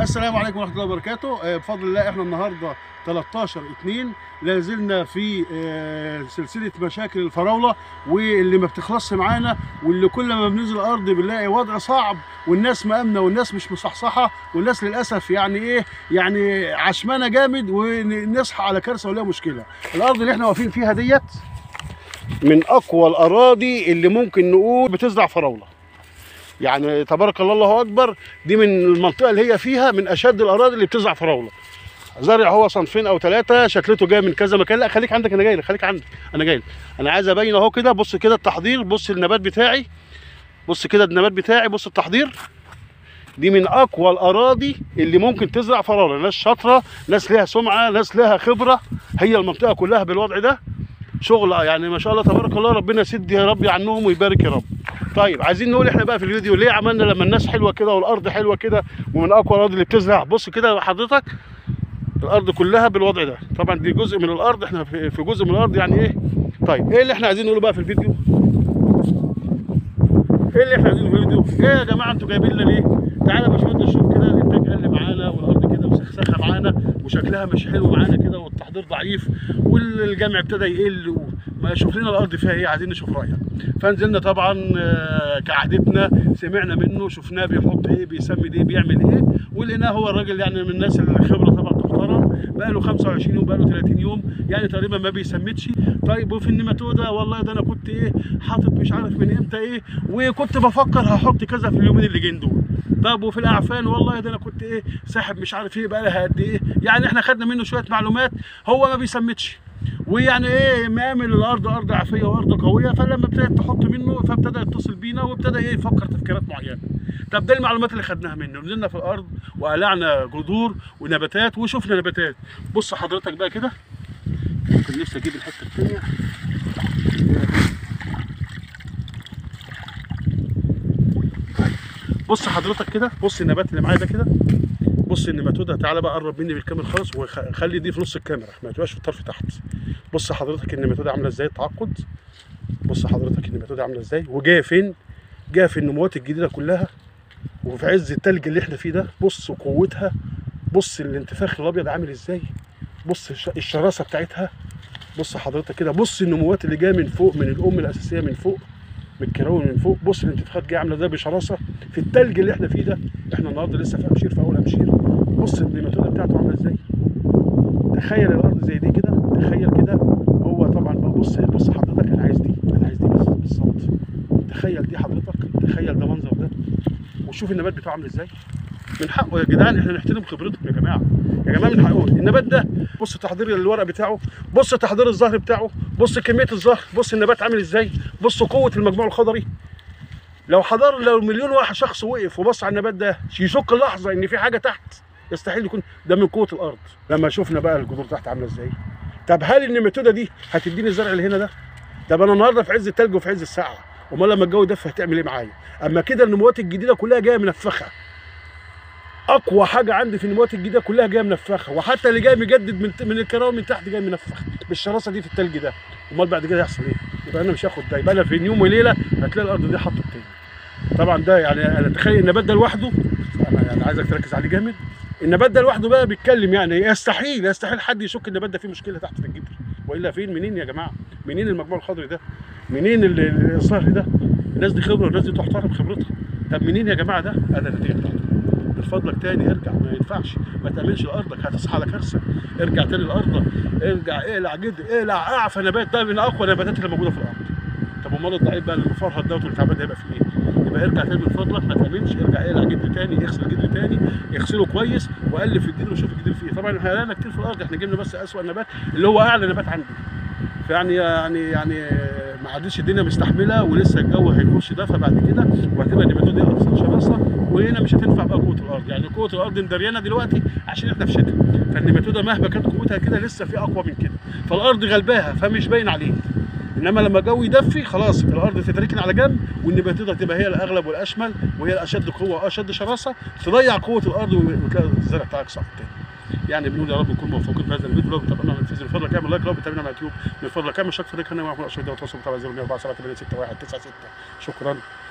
السلام عليكم ورحمه الله وبركاته آه، بفضل الله احنا النهارده 13 2 لا زلنا في آه، سلسله مشاكل الفراوله واللي ما بتخلصش معانا واللي كل ما بننزل الارض بنلاقي وضع صعب والناس مامنه والناس مش مصحصحه والناس للاسف يعني ايه يعني عشمانه جامد ونصحى على كارثه ولا مشكله الارض اللي احنا واقفين فيها ديت من اقوى الاراضي اللي ممكن نقول بتزرع فراوله يعني تبارك الله الله اكبر دي من المنطقه اللي هي فيها من اشد الاراضي اللي بتزرع فراوله زرع هو صنفين او ثلاثه شكلته جاي من كذا مكان لا خليك عندك انا جاي لك خليك عندك انا جاي لك انا عايز ابين اهو كده بص كده التحضير بص النبات بتاعي بص كده النبات بتاعي بص التحضير دي من اقوى الاراضي اللي ممكن تزرع فراوله ناس شاطره ناس ليها سمعه ناس ليها خبره هي المنطقه كلها بالوضع ده شغل يعني ما شاء الله تبارك الله ربنا يسد يا رب عنهم ويبارك يا رب طيب عايزين نقول احنا بقى في الفيديو ليه عملنا لما الناس حلوه كده والارض حلوه كده ومن اقوى الاراضي اللي بتزرع بص كده حضرتك الارض كلها بالوضع ده طبعا دي جزء من الارض احنا في في جزء من الارض يعني ايه طيب ايه اللي احنا عايزين نقوله بقى في الفيديو ايه اللي احنا عايزينه في الفيديو ايه يا جماعه انتوا جايبين لنا ليه تعالى يا باشمهندس شوف كده الانتاج قل معانا والارض كده مسخسخه معانا وشكلها مش حلو معانا كده والتحضير ضعيف والجمع ابتدى يقل ما شوف لنا الارض فيها ايه عايزين نشوف رايك فنزلنا طبعا آه، كعادتنا سمعنا منه شفناه بيحط ايه بيسمي ايه بيعمل ايه ولقيناه هو الراجل يعني من الناس الخبره طبعا تحترم بقى له 25 يوم بقى له 30 يوم يعني تقريبا ما بيسمتش طيب وفي النيماتودا والله ده انا كنت ايه حاطط مش عارف من امتى ايه وكنت بفكر هحط كذا في اليومين اللي جايين دول طب وفي الاعفان والله ده انا كنت ايه ساحب مش عارف ايه بقى لها قد ايه يعني احنا خدنا منه شويه معلومات هو ما بيسمتش ويعني ايه مامل الارض ارض عافيه وارض قويه فلما ابتدت تحط منه فابتدى يتصل بينا وابتدى ايه يفكر تفكيرات معينه طب ده المعلومات اللي خدناها منه نزلنا في الارض وقلعنا جذور ونباتات وشفنا نباتات بص حضرتك بقى كده كنت نفسي اجيب الحته الثانيه بص حضرتك كده بص النبات اللي معايا ده كده بص النيماتودا تعالى بقى قرب مني بالكامل خالص وخلي دي في نص الكاميرا ما تبقاش في الطرف تحت بص حضرتك النيماتودا عامله ازاي التعقد بص حضرتك النيماتودا عامله ازاي وجايه فين جايه في النموات الجديده كلها وفي عز التلج اللي احنا فيه ده بص قوتها بص الانتفاخ الابيض عامل ازاي بص الش- الشراسه بتاعتها بص حضرتك كده بص النموات اللي جايه من فوق من الام الاساسيه من فوق من الكراوي من فوق بص الانتفاخات جايه عامله ازاي بشراسه في التلج اللي احنا فيه ده احنا النهارده لسه في امشير في اول امشير بص النيماتودا بتاعته عامله ازاي تخيل الارض زي دي كده تخيل كده هو طبعا بقى بص بص حضرتك انا عايز دي انا عايز دي بس بالظبط تخيل دي حضرتك تخيل ده منظر ده وشوف النبات بتاعه عامل ازاي من حقه يا جدعان احنا نحترم خبرتكم يا جماعه يا جماعه من حقه النبات ده بص تحضير الورق بتاعه بص تحضير الزهر بتاعه بص كميه الزهر بص النبات عامل ازاي بص قوه المجموع الخضري لو حضر لو مليون واحد شخص وقف وبص على النبات ده يشك لحظه ان في حاجه تحت يستحيل يكون ده من قوه الارض لما شفنا بقى الجذور تحت عامله ازاي طب هل النيماتودا دي هتديني الزرع اللي هنا ده طب انا النهارده في عز التلج وفي عز الساعه امال لما الجو يدفى هتعمل ايه معايا اما كده النموات الجديده كلها جايه منفخه اقوى حاجه عندي في النموات الجديده كلها جايه منفخه وحتى اللي جاي مجدد من من الكراوي من تحت جاي منفخ بالشراسه دي في التلج ده امال بعد كده يحصل ايه يبقى انا مش هاخد ده يبقى انا في يوم وليله هتلاقي الارض دي حطت تاني طبعا ده يعني انا تخيل النبات ده لوحده انا يعني عايزك تركز عليه جامد النبات ده لوحده بقى بيتكلم يعني يستحيل يستحيل حد يشك النبات ده فيه مشكله تحت في الجدر والا فين منين يا جماعه منين المجموع الخضري ده منين ال- ال- الزهر ده الناس دي خبره الناس دي تحترم خبرتها طب منين يا جماعه ده انا النتيجه بتاعته من فضلك تاني ارجع ما ينفعش ما تعملش لارضك هتصحى على كارثه ارجع تاني لارضك ارجع اقلع جد اقلع اعفى نبات ده من اقوى النباتات اللي موجوده في الارض طب امال الضعيف بقى اللي مفرهد دوت واللي تعبان ده هيبقى فيه ايه؟ يبقى ارجع تاني من فضلك ما تعملش ارجع اقلع جدر تاني اغسل جدر تاني اغسله كويس وقلب في الجدر وشوف الجدر فيه ايه طبعا احنا لنا كتير في الارض احنا جبنا بس اسوأ نبات اللي هو اعلى نبات عندي فيعني يعني يعني ما عادش الدنيا مستحمله ولسه الجو هيخش دفى بعد كده وهتبقى النباتات دي اكثر شراسه وهنا مش هتنفع بقى قوه الارض يعني قوه الارض مدريانه دلوقتي عشان احنا في شتاء فالنباتوده مهما كانت قوتها كده لسه في اقوى من كده فالارض غلباها فمش باين عليه انما لما الجو يدفي خلاص الارض تتركن على جنب والنباتات تبقى هي الاغلب والاشمل وهي الاشد قوه واشد شراسه تضيع قوه الارض وتلاقي الزرع بتاعك صح تاني يعني بنقول يا رب نكون موفقين في هذا الفيديو لو بتابعنا من فيزيو من فضلك اعمل لايك لو بتابعنا على اليوتيوب من فضلك اعمل اشتراك في القناه واعمل اشتراك وتواصل بتابع 0146 شكرا